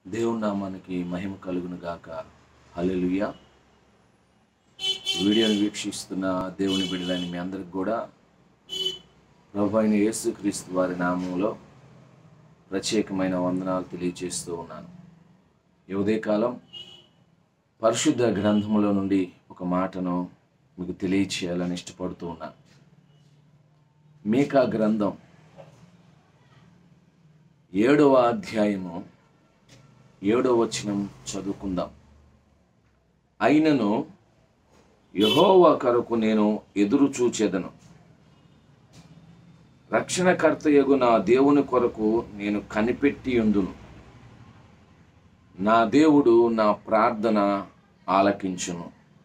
దేవుని నామానికి మహిమ కలుగును గాక హల్లెలూయా వీడియోని వీక్షిస్తున్న దేవుని బిడ్డలని మీ అందరికి కూడా ప్రభు అయిన యేసుక్రీస్తు వారి నామంలో ప్రత్యేకమైన వందనాలు తెలియజేస్తూ ఉన్నాను ఈ ఉదయకాలం పరిశుద్ధ గ్రంథములో నుండి ఒక మాటను మీకు తెలియచేయాలని ఇష్టపడుతూ ఉన్నాను మీకా గ్రంథం ఏడవ అధ్యాయము ఏడవ వచనం చదువుకుందాం అయినను యహోవా కొరకు నేను ఎదురు చూచేదను రక్షణకర్తయగు నా దేవుని కొరకు నేను కనిపెట్టి ఉందును నా దేవుడు నా ప్రార్థన ఆలకించును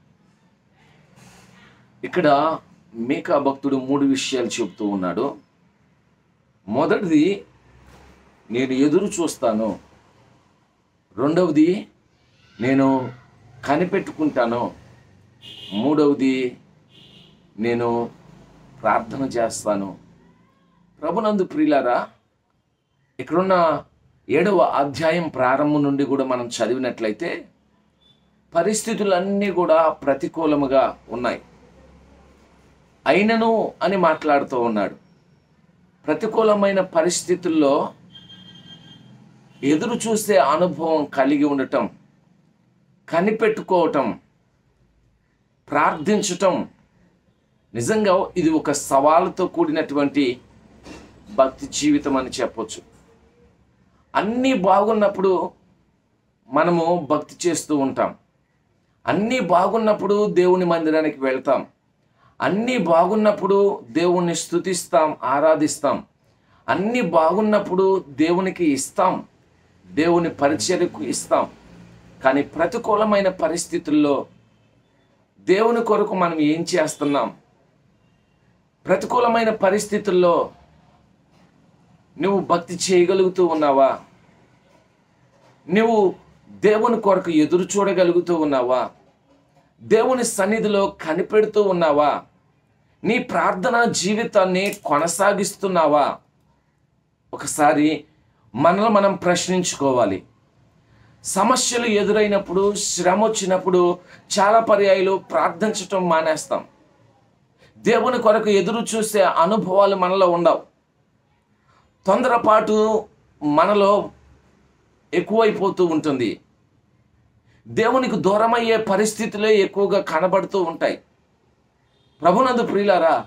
ఇక్కడ మీకా భక్తుడు మూడు విషయాలు చెబుతూ ఉన్నాడు మొదటిది నేను ఎదురు చూస్తాను రెండవది నేను కనిపెట్టుకుంటాను మూడవది నేను ప్రార్థన చేస్తాను ప్రభునందు ప్రియులారా ఇక్కడున్న ఏడవ అధ్యాయం ప్రారంభం నుండి కూడా మనం చదివినట్లయితే పరిస్థితులన్నీ కూడా ప్రతికూలముగా ఉన్నాయి అయినను అని మాట్లాడుతూ ఉన్నాడు ప్రతికూలమైన పరిస్థితుల్లో ఎదురు చూసే అనుభవం కలిగి ఉండటం కనిపెట్టుకోవటం ప్రార్థించటం నిజంగా ఇది ఒక సవాలుతో కూడినటువంటి భక్తి జీవితం అని చెప్పొచ్చు అన్నీ బాగున్నప్పుడు మనము భక్తి చేస్తూ ఉంటాం అన్నీ బాగున్నప్పుడు దేవుని మందిరానికి వెళ్తాం అన్నీ బాగున్నప్పుడు దేవుణ్ణి స్తుతిస్తాం ఆరాధిస్తాం అన్నీ బాగున్నప్పుడు దేవునికి ఇస్తాం దేవుని పరిచర్యకు ఇస్తాం కానీ ప్రతికూలమైన పరిస్థితుల్లో దేవుని కొరకు మనం ఏం చేస్తున్నాం ప్రతికూలమైన పరిస్థితుల్లో నువ్వు భక్తి చేయగలుగుతూ ఉన్నావా నువ్వు దేవుని కొరకు ఎదురు చూడగలుగుతూ ఉన్నావా దేవుని సన్నిధిలో కనిపెడుతూ ఉన్నావా నీ ప్రార్థనా జీవితాన్ని కొనసాగిస్తున్నావా ఒకసారి మనల్ని మనం ప్రశ్నించుకోవాలి సమస్యలు ఎదురైనప్పుడు శ్రమ వచ్చినప్పుడు చాలా పర్యాయాలు ప్రార్థించటం మానేస్తాం దేవుని కొరకు ఎదురు చూసే అనుభవాలు మనలో ఉండవు తొందరపాటు మనలో ఎక్కువైపోతూ ఉంటుంది దేవునికి దూరమయ్యే పరిస్థితులే ఎక్కువగా కనబడుతూ ఉంటాయి ప్రభునందు ప్రియులారా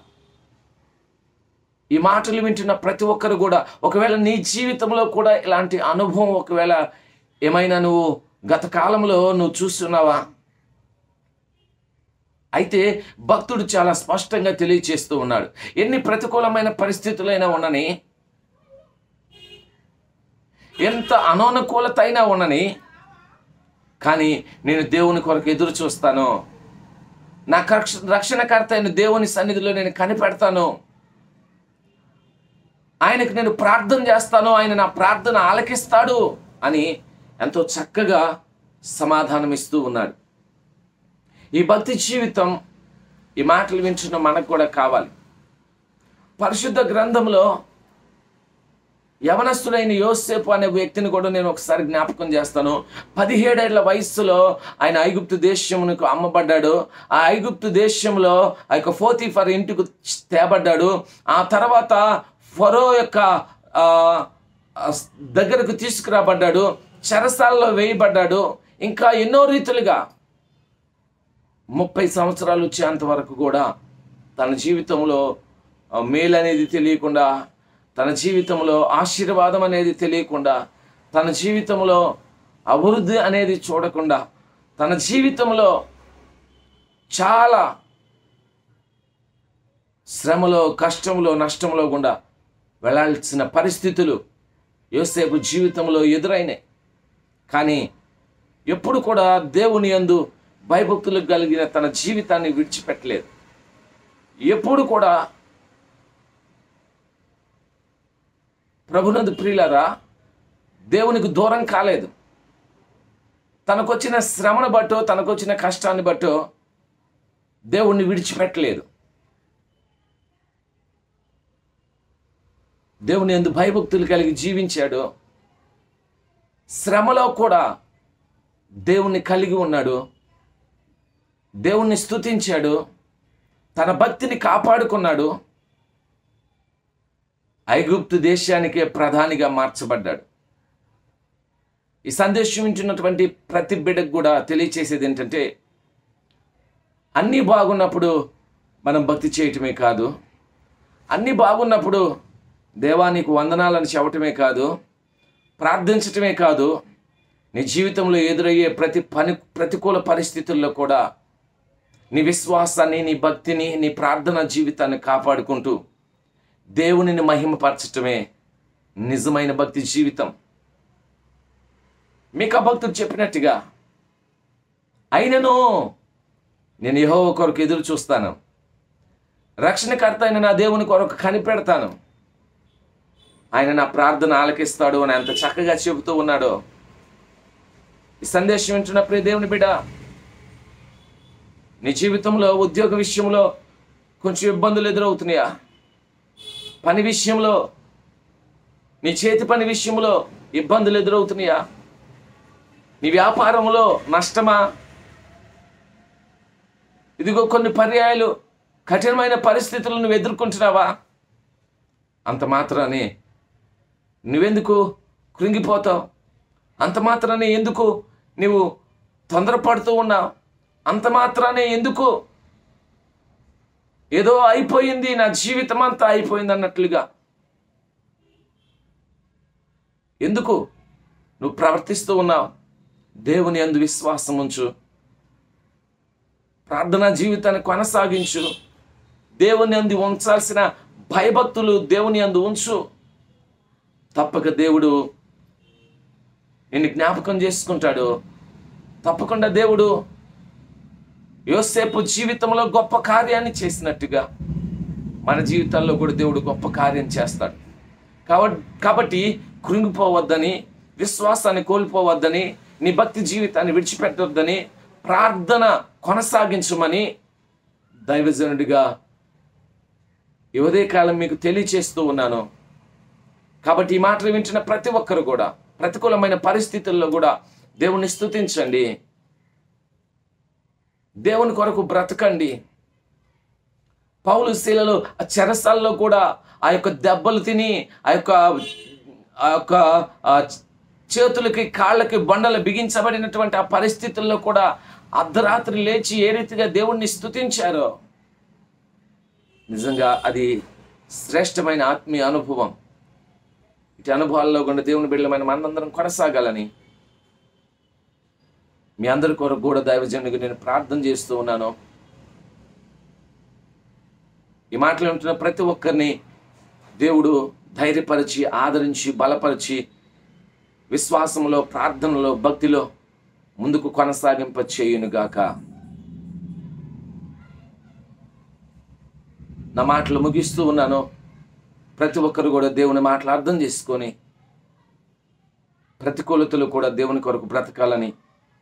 ఈ మాటలు వింటున్న ప్రతి ఒక్కరు కూడా ఒకవేళ నీ జీవితంలో కూడా ఇలాంటి అనుభవం ఒకవేళ ఏమైనా నువ్వు గత కాలంలో నువ్వు చూస్తున్నావా అయితే భక్తుడు చాలా స్పష్టంగా తెలియచేస్తూ ఉన్నాడు ఎన్ని ప్రతికూలమైన పరిస్థితులైనా ఉండని ఎంత అననుకూలత అయినా ఉండని కానీ నేను దేవుని కొరకు ఎదురు చూస్తాను నా రక్ష రక్షణకర్త అయిన దేవుని సన్నిధిలో నేను కనిపెడతాను ఆయనకు నేను ప్రార్థన చేస్తాను ఆయన నా ప్రార్థన ఆలకిస్తాడు అని ఎంతో చక్కగా సమాధానం ఇస్తూ ఉన్నాడు ఈ భక్తి జీవితం ఈ మాటలు వింటున్న మనకు కూడా కావాలి పరిశుద్ధ గ్రంథంలో యవనస్తుడైన యోసేపు అనే వ్యక్తిని కూడా నేను ఒకసారి జ్ఞాపకం చేస్తాను పదిహేడేళ్ల వయస్సులో ఆయన ఐగుప్తు దేశమునకు అమ్మబడ్డాడు ఆ ఐగుప్తు దేశంలో ఆ యొక్క ఫోతిఫర్ ఇంటికి తేబడ్డాడు ఆ తర్వాత ఫరో యొక్క ఆ, ఆ, దగ్గరకు తీసుకురాబడ్డాడు చెరసాలలో వేయబడ్డాడు ఇంకా ఎన్నో రీతులుగా ముప్పై సంవత్సరాలు వచ్చేంత వరకు కూడా తన జీవితంలో ఆ, మేలు అనేది తెలియకుండా తన జీవితంలో ఆశీర్వాదం అనేది తెలియకుండా తన జీవితంలో అభివృద్ధి అనేది చూడకుండా తన జీవితంలో చాలా శ్రమలో కష్టంలో నష్టంలో గుండా వెళ్ళాల్సిన పరిస్థితులు యోసేపు జీవితంలో ఎదురైనాయి కానీ ఎప్పుడు కూడా దేవుని యందు భయభక్తులకు కలిగిన తన జీవితాన్ని విడిచిపెట్టలేదు ఎప్పుడు కూడా ప్రభునందు ప్రియులారా దేవునికి దూరం కాలేదు తనకొచ్చిన శ్రమను బట్టో తనకొచ్చిన కష్టాన్ని బట్టో దేవుణ్ణి విడిచిపెట్టలేదు దేవుని ఎందు భయభక్తులు కలిగి జీవించాడు శ్రమలో కూడా దేవుణ్ణి కలిగి ఉన్నాడు దేవుణ్ణి స్తుతించాడు తన భక్తిని కాపాడుకున్నాడు ఐగుప్తు దేశానికే ప్రధానిగా మార్చబడ్డాడు ఈ సందేశం వింటున్నటువంటి ప్రతి బిడ్డకు కూడా తెలియచేసేది ఏంటంటే అన్నీ బాగున్నప్పుడు మనం భక్తి చేయటమే కాదు అన్నీ బాగున్నప్పుడు దేవానికి వందనాలను చెప్పటమే కాదు ప్రార్థించటమే కాదు నీ జీవితంలో ఎదురయ్యే ప్రతి పని ప్రతికూల పరిస్థితుల్లో కూడా నీ విశ్వాసాన్ని నీ భక్తిని నీ ప్రార్థన జీవితాన్ని కాపాడుకుంటూ దేవునిని మహిమపరచటమే నిజమైన భక్తి జీవితం మీకు ఆ భక్తుడు చెప్పినట్టుగా అయినను నేను యహో కొరకు ఎదురు చూస్తాను రక్షణకర్త అయిన నా దేవుని కొరకు కనిపెడతాను ఆయన నా ప్రార్థన ఆలకిస్తాడు అని అంత చక్కగా చెబుతూ ఉన్నాడు ఈ సందేశం వింటున్న ప్రియ దేవుని బిడ్డ నీ జీవితంలో ఉద్యోగ విషయంలో కొంచెం ఇబ్బందులు ఎదురవుతున్నాయా పని విషయంలో నీ చేతి పని విషయంలో ఇబ్బందులు ఎదురవుతున్నాయా నీ వ్యాపారంలో నష్టమా ఇదిగో కొన్ని పర్యాయాలు కఠినమైన పరిస్థితులను నువ్వు ఎదుర్కొంటున్నావా అంత మాత్రానే నువ్వెందుకు కృంగిపోతావు అంత మాత్రానే ఎందుకు నువ్వు తొందరపడుతూ ఉన్నావు అంత మాత్రానే ఎందుకు ఏదో అయిపోయింది నా జీవితం అంతా అయిపోయింది అన్నట్లుగా ఎందుకు నువ్వు ప్రవర్తిస్తూ ఉన్నావు దేవుని అందు విశ్వాసం ఉంచు ప్రార్థనా జీవితాన్ని కొనసాగించు దేవుని అందు ఉంచాల్సిన భయభక్తులు దేవుని అందు ఉంచు తప్పక దేవుడు నిన్ను జ్ఞాపకం చేసుకుంటాడు తప్పకుండా దేవుడు యోసేపు జీవితంలో గొప్ప కార్యాన్ని చేసినట్టుగా మన జీవితాల్లో కూడా దేవుడు గొప్ప కార్యం చేస్తాడు కాబట్టి కాబట్టి కృంగిపోవద్దని విశ్వాసాన్ని కోల్పోవద్దని నీ భక్తి జీవితాన్ని విడిచిపెట్టొద్దని ప్రార్థన కొనసాగించమని దైవజనుడిగా ఈ ఉదయకాలం మీకు తెలియచేస్తూ ఉన్నాను కాబట్టి ఈ మాటలు వింటున్న ప్రతి ఒక్కరు కూడా ప్రతికూలమైన పరిస్థితుల్లో కూడా దేవుణ్ణి స్తుతించండి దేవుని కొరకు బ్రతకండి పౌలు శీలలు ఆ చెరసాల్లో కూడా ఆ యొక్క దెబ్బలు తిని ఆ యొక్క ఆ యొక్క ఆ చేతులకి కాళ్ళకి బండలు బిగించబడినటువంటి ఆ పరిస్థితుల్లో కూడా అర్ధరాత్రి లేచి ఏ రీతిగా దేవుణ్ణి స్తుతించారో నిజంగా అది శ్రేష్టమైన ఆత్మీయ అనుభవం ఇటు అనుభవాల్లో కూడా దేవుని బిడ్డలమైన మనందరం కొనసాగాలని మీ అందరి కొరకు కూడా దైవజనుడికి నేను ప్రార్థన చేస్తూ ఉన్నాను ఈ మాటలు ఉంటున్న ప్రతి ఒక్కరిని దేవుడు ధైర్యపరిచి ఆదరించి బలపరిచి విశ్వాసంలో ప్రార్థనలో భక్తిలో ముందుకు కొనసాగింప చేయునుగాక నా మాటలు ముగిస్తూ ఉన్నాను ప్రతి ఒక్కరు కూడా దేవుని మాటలు అర్థం చేసుకొని ప్రతికూలతలు కూడా దేవుని కొరకు బ్రతకాలని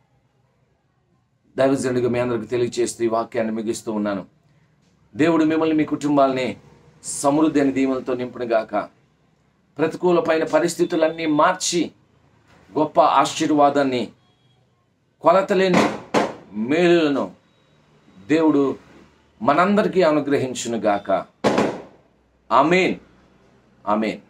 దైవజనుడిగా మీ అందరికి తెలియజేస్తూ ఈ వాక్యాన్ని ముగిస్తూ ఉన్నాను దేవుడు మిమ్మల్ని మీ కుటుంబాలని సమృద్ధి అని దీవులతో నింపునుగాక ప్రతికూలమైన పరిస్థితులన్నీ మార్చి గొప్ప ఆశీర్వాదాన్ని కొలతలేని మేలులను దేవుడు మనందరికీ అనుగ్రహించునుగాక ఆమెన్ ఆమెన్